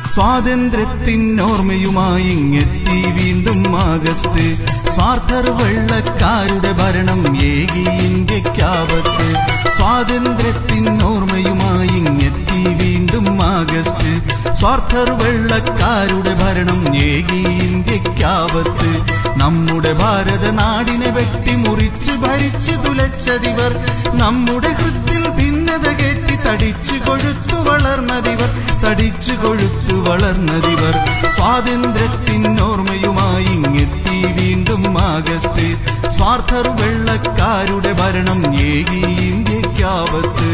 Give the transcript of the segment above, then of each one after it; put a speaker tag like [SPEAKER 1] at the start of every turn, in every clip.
[SPEAKER 1] സ്വാതന്ത്ര്യത്തിനോർമ്മയുമായി ഇങ്ങെത്തി വീണ്ടും ആഗസ്റ്റ് സ്വാർത്ഥർ വെള്ളക്കാരുടെ ഭരണം ഏകി ഇന്ത്യക്കാവത്ത് സ്വാതന്ത്ര്യത്തിനോർമ്മയുമായി ഇങ്ങെത്തി വീണ്ടും ആഗസ്റ്റ് സ്വാർത്ഥർ വെള്ളക്കാരുടെ ഭരണം ഏകി ഇന്ത്യക്കാവത്ത് നമ്മുടെ ഭാരത നാടിനെ വെട്ടിമുറിച്ച് ഭരിച്ചു തുലച്ചതിവർ നമ്മുടെ ഹൃത്തിൽ ഭിന്നത കയറ്റി തടിച്ചു കൊഴുത്തു വളർന്നതിവർ തടിച്ചു കൊഴുത്തു വളർന്നതിവർ സ്വാതന്ത്ര്യത്തിനോർമ്മയുമായി ഇങ്ങെത്തി വീണ്ടും ആഗസ്റ്റ് സ്വാർത്ഥർ വെള്ളക്കാരുടെ ഭരണം ഏകി ഇന്ത്യക്കാവത്ത്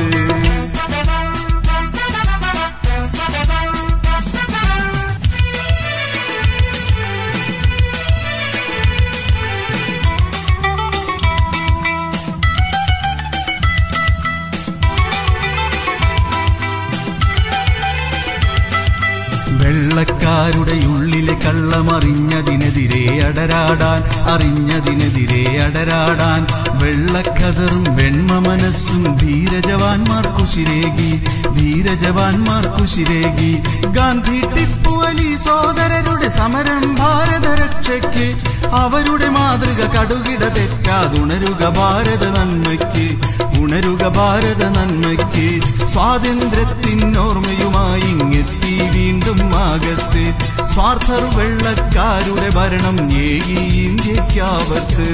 [SPEAKER 1] വെള്ളക്കാരുടെ ഉള്ളിലെ കള്ളമറിഞ്ഞതിനെതിരെ അടരാടാൻ അറിഞ്ഞതിനെതിരെ അടരാടാൻ വെള്ളക്കതറും വെണ്മ മനസ്സും ധീരജവാന്മാർ കുശിരേകി ധീരജവാന്മാർ കുശിരേകി ഗാന്ധി ടിപ്പു അലി സോദരരുടെ സമരം ഭാരത രക്ഷയ്ക്ക് അവരുടെ മാതൃക കടുകിട തെറ്റാതുണരുക ഭാരത നന്മയ്ക്ക് ഉണരുക ഭാരത നന്മയ്ക്ക് സ്വാതന്ത്ര്യത്തിനോർമ്മയുമായി ഇങ്ങെത്തി വീണ്ടും ആഗസ്റ്റ് സ്വാർത്ഥർ വെള്ളക്കാരുടെ ഭരണം ഏകി ഇന്ത്യക്കാവത്ത്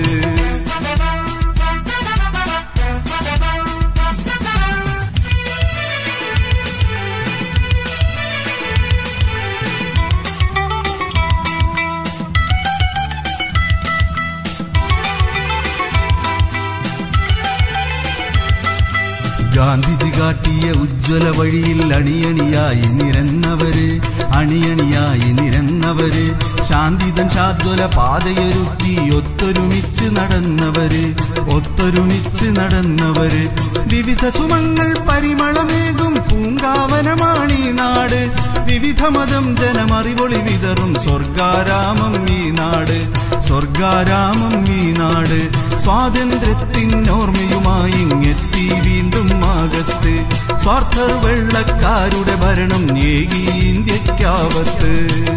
[SPEAKER 1] ഗാന്ധിജി കാട്ടിയ ഉജ്ജ്വല വഴിയിൽ അണിയണിയായി നിരന്നവര് അണിയണിയായി നിരന്നവര് ശാന്തിതൻ ശാദ്വല പാതയൊരുക്കി ഒത്തൊരുമിച്ച് നടന്നവര് ഒത്തൊരുമിച്ച് നടന്നവര് വിവിധ സുമങ്ങൾ പരിമളമേകും പൂങ്കാവനമാണീ നാട് വിവിധ മതം ജനമറിവൊളി വിതറും സ്വർഗാരാമം ഈ നാട് സ്വർഗാരാമം ഈ നാട് സ്വാതന്ത്ര്യത്തിനോർമ്മയുമായി ഇങ്ങെത്തി വീണ്ടും ആഗസ്റ്റ് സ്വാർത്ഥർ വെള്ളക്കാരുടെ ഭരണം ഏകി ഇന്ത്യക്കാവത്ത്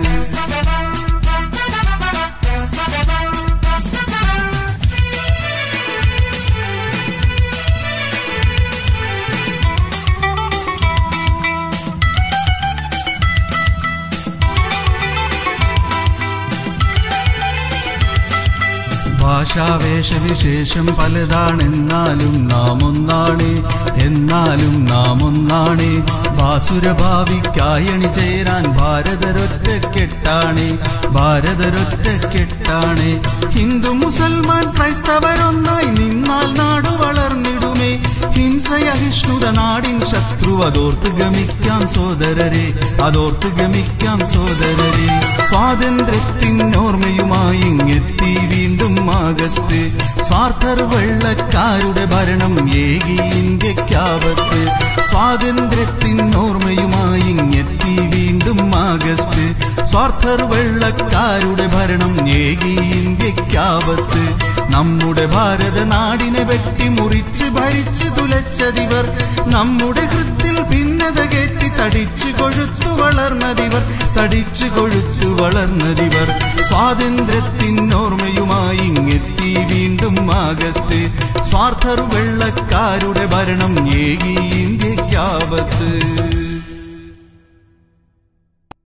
[SPEAKER 1] ഭാഷാവേഷവിശേഷം പലതാണെന്നാലും നാം ഒന്നാണ് എന്നാലും നാം ഒന്നാണ് ഭാസുരഭാവിക്കായണി ചേരാൻ ഭാരതരൊറ്റക്കെട്ടാണ് ഭാരതരൊറ്റക്കെട്ടാണ് ഹിന്ദു മുസൽമാൻ ക്രൈസ്തവരൊന്നായി നിന്നാൽ നാടു വളർന്നിടുമേ ഹിംസയഹിഷ്ണുത നാടിൻ ശത്രു അതോർത്ത് ഗമിക്കാം സോദരരെ അതോർത്ത് ഗമിക്കാം സോദരരെ സ്വാതന്ത്ര്യത്തിനോർമ്മയുമായി ഇങ്ങെത്തി വീണ്ടും ആഗസ്റ്റ് സ്വാർത്ഥർ വെള്ളക്കാരുടെ ഭരണം ഏകി ഇന്ത്യക്കാവത്ത് സ്വാതന്ത്ര്യത്തിനോർമ്മയുമായി ഇങ്ങെത്തി വീണ്ടും ആഗസ്റ്റ് സ്വാർത്ഥർ വെള്ളക്കാരുടെ ഭരണം ഏകി ഇന്ത്യക്കാവത്ത് നമ്മുടെ ഭാരത നാടിനെ വെട്ടിമുറിച്ച് ഭരിച്ചു തുലച്ചതിവർ നമ്മുടെ ഹൃത്തിൽ ഭിന്നത കയറ്റി തടിച്ചു കൊഴുത്തു വളർന്നതിവർ തടിച്ചു കൊഴുത്തു വളർന്നതിവർ സ്വാതന്ത്ര്യത്തിനോർമ്മയുമായി ഇങ്ങെത്തി വീണ്ടും ആഗസ്റ്റ് സ്വാർത്ഥർ വെള്ളക്കാരുടെ ഭരണം ഏകി ഇന്ത്യക്കാവത്ത്